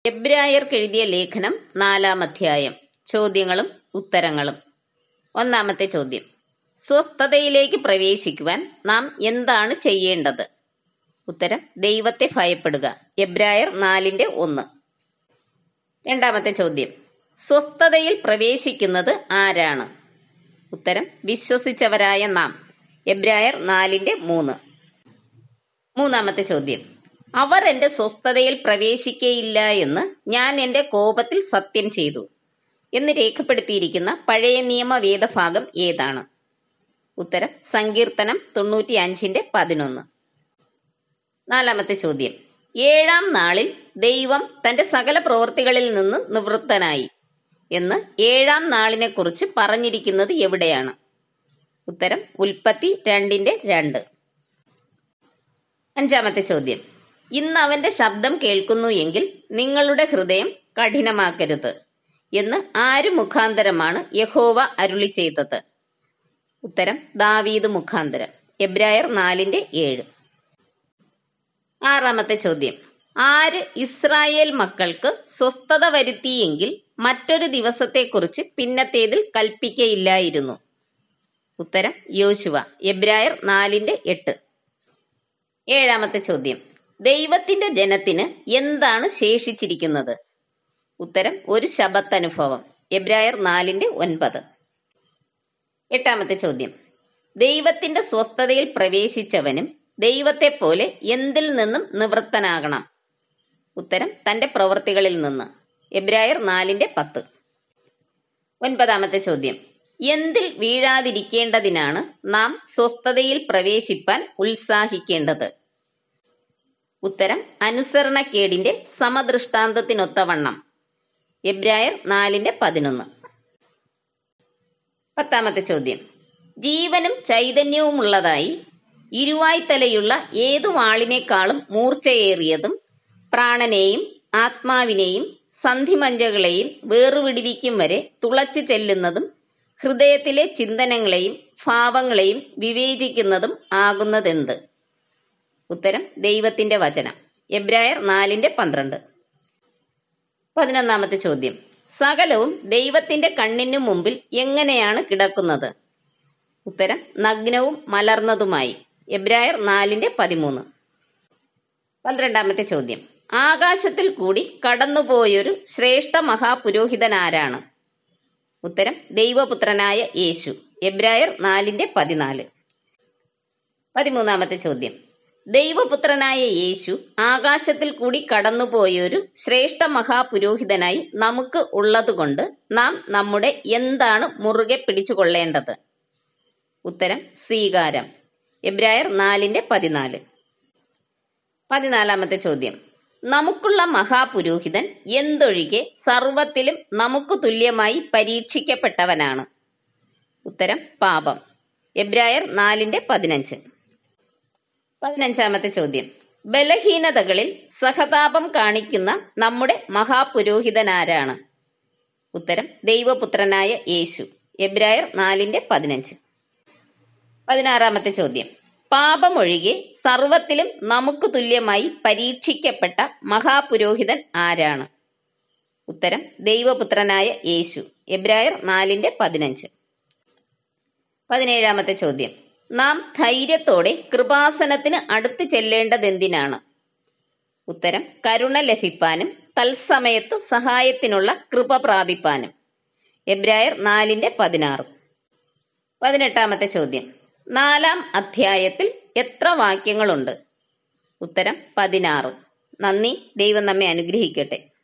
എബ്രായർക്ക് എഴുതിയ ലേഖനം നാലാം അധ്യായം ചോദ്യങ്ങളും ഉത്തരങ്ങളും ഒന്നാമത്തെ ചോദ്യം സ്വസ്ഥതയിലേക്ക് പ്രവേശിക്കുവാൻ നാം എന്താണ് ചെയ്യേണ്ടത് ഉത്തരം ദൈവത്തെ ഭയപ്പെടുക എബ്രായർ നാലിന്റെ ഒന്ന് രണ്ടാമത്തെ ചോദ്യം സ്വസ്ഥതയിൽ പ്രവേശിക്കുന്നത് ആരാണ് ഉത്തരം വിശ്വസിച്ചവരായ നാം എബ്രായർ നാലിന്റെ മൂന്ന് മൂന്നാമത്തെ ചോദ്യം അവർ എന്റെ സ്വസ്ഥതയിൽ പ്രവേശിക്കയില്ല എന്ന് ഞാൻ എന്റെ കോപത്തിൽ സത്യം ചെയ്തു എന്ന് രേഖപ്പെടുത്തിയിരിക്കുന്ന പഴയ നിയമ വേദഭാഗം ഏതാണ് ഉത്തരം സങ്കീർത്തനം തൊണ്ണൂറ്റി അഞ്ചിന്റെ പതിനൊന്ന് നാലാമത്തെ ചോദ്യം ഏഴാം നാളിൽ ദൈവം തന്റെ സകല പ്രവൃത്തികളിൽ നിന്ന് നിവൃത്തനായി എന്ന് ഏഴാം നാളിനെ കുറിച്ച് പറഞ്ഞിരിക്കുന്നത് എവിടെയാണ് ഉത്തരം ഉൽപ്പത്തി രണ്ടിന്റെ രണ്ട് അഞ്ചാമത്തെ ചോദ്യം ഇന്ന് അവന്റെ ശബ്ദം കേൾക്കുന്നു എങ്കിൽ നിങ്ങളുടെ ഹൃദയം കഠിനമാക്കരുത് എന്ന് ആര് മുഖാന്തരമാണ് യഹോവ അരുളി ചെയ്തത് ഉത്തരം ദാവീദ് മുഖാന്തരം എബ്രായർ നാലിന്റെ ഏഴ് ആറാമത്തെ ചോദ്യം ആര് ഇസ്രായേൽ മക്കൾക്ക് സ്വസ്ഥത വരുത്തിയെങ്കിൽ മറ്റൊരു ദിവസത്തെക്കുറിച്ച് പിന്നത്തേതിൽ കൽപ്പിക്കയില്ലായിരുന്നു ഉത്തരം യോശുവ എബ്രായർ നാലിന്റെ എട്ട് ഏഴാമത്തെ ചോദ്യം ദൈവത്തിന്റെ ജനത്തിന് എന്താണ് ശേഷിച്ചിരിക്കുന്നത് ഉത്തരം ഒരു ശബത്തനുഭവം എബ്രായർ നാലിന്റെ ഒൻപത് എട്ടാമത്തെ ചോദ്യം ദൈവത്തിന്റെ സ്വസ്ഥതയിൽ പ്രവേശിച്ചവനും ദൈവത്തെ പോലെ എന്തിൽ നിന്നും നിവൃത്തനാകണം ഉത്തരം തന്റെ പ്രവൃത്തികളിൽ നിന്ന് എബ്രായർ നാലിന്റെ പത്ത് ഒൻപതാമത്തെ ചോദ്യം എന്തിൽ വീഴാതിരിക്കേണ്ടതിനാണ് നാം സ്വസ്ഥതയിൽ പ്രവേശിപ്പാൻ ഉത്സാഹിക്കേണ്ടത് ഉത്തരം അനുസരണക്കേടിന്റെ സമദൃഷ്ടാന്തത്തിനൊത്തവണ്ണം എബ്രായർ നാലിന്റെ പതിനൊന്ന് പത്താമത്തെ ചോദ്യം ജീവനും ചൈതന്യവുമുള്ളതായി ഇരുവായ്ത്തലയുള്ള ഏതു വാളിനേക്കാളും മൂർച്ചയേറിയതും പ്രാണനെയും ആത്മാവിനെയും സന്ധിമഞ്ചകളെയും വേറുവിടുവിക്കും വരെ തുളച്ചു ചെല്ലുന്നതും ഹൃദയത്തിലെ ചിന്തനങ്ങളെയും ഭാവങ്ങളെയും വിവേചിക്കുന്നതും ആകുന്നതെന്ത് ഉത്തരം ദൈവത്തിന്റെ വചനം എബ്രായർ നാലിന്റെ പന്ത്രണ്ട് പതിനൊന്നാമത്തെ ചോദ്യം സകലവും ദൈവത്തിന്റെ കണ്ണിനു മുമ്പിൽ എങ്ങനെയാണ് കിടക്കുന്നത് ഉത്തരം നഗ്നവും മലർന്നതുമായി എബ്രായർ നാലിന്റെ പതിമൂന്ന് പന്ത്രണ്ടാമത്തെ ചോദ്യം ആകാശത്തിൽ കൂടി കടന്നുപോയൊരു ശ്രേഷ്ഠ മഹാപുരോഹിതനാരാണ് ഉത്തരം ദൈവപുത്രനായ യേശു എബ്രായർ നാലിന്റെ പതിനാല് പതിമൂന്നാമത്തെ ചോദ്യം ദൈവപുത്രനായ യേശു ആകാശത്തിൽ കൂടി കടന്നുപോയൊരു ശ്രേഷ്ഠ മഹാപുരോഹിതനായി നമുക്ക് ഉള്ളതുകൊണ്ട് നാം നമ്മുടെ എന്താണ് മുറുകെ പിടിച്ചുകൊള്ളേണ്ടത് ഉത്തരം സ്വീകാരം എബ്രായർ നാലിന്റെ പതിനാല് പതിനാലാമത്തെ ചോദ്യം നമുക്കുള്ള മഹാപുരോഹിതൻ എന്തൊഴികെ സർവത്തിലും നമുക്ക് തുല്യമായി പരീക്ഷിക്കപ്പെട്ടവനാണ് ഉത്തരം പാപം എബ്രായർ നാലിന്റെ പതിനഞ്ച് പതിനഞ്ചാമത്തെ ചോദ്യം ബലഹീനതകളിൽ സഹതാപം കാണിക്കുന്ന നമ്മുടെ മഹാപുരോഹിതനാരാണ് ഉത്തരം ദൈവപുത്രനായ യേശു എബ്രായർ നാലിന്റെ പതിനഞ്ച് പതിനാറാമത്തെ ചോദ്യം പാപമൊഴികെ സർവത്തിലും നമുക്ക് തുല്യമായി പരീക്ഷിക്കപ്പെട്ട മഹാപുരോഹിതൻ ആരാണ് ഉത്തരം ദൈവപുത്രനായ യേശു എബ്രായർ നാലിന്റെ പതിനഞ്ച് പതിനേഴാമത്തെ ചോദ്യം നാം ധൈര്യത്തോടെ കൃപാസനത്തിന് അടുത്ത് ചെല്ലേണ്ടതെന്തിനാണ് ഉത്തരം കരുണ ലഭിപ്പാനും തത്സമയത്ത് സഹായത്തിനുള്ള കൃപ പ്രാപിപ്പാനും എബ്രായർ നാലിന്റെ പതിനാറ് പതിനെട്ടാമത്തെ ചോദ്യം നാലാം അധ്യായത്തിൽ എത്ര വാക്യങ്ങളുണ്ട് ഉത്തരം പതിനാറ് നന്ദി ദൈവം നമ്മെ അനുഗ്രഹിക്കട്ടെ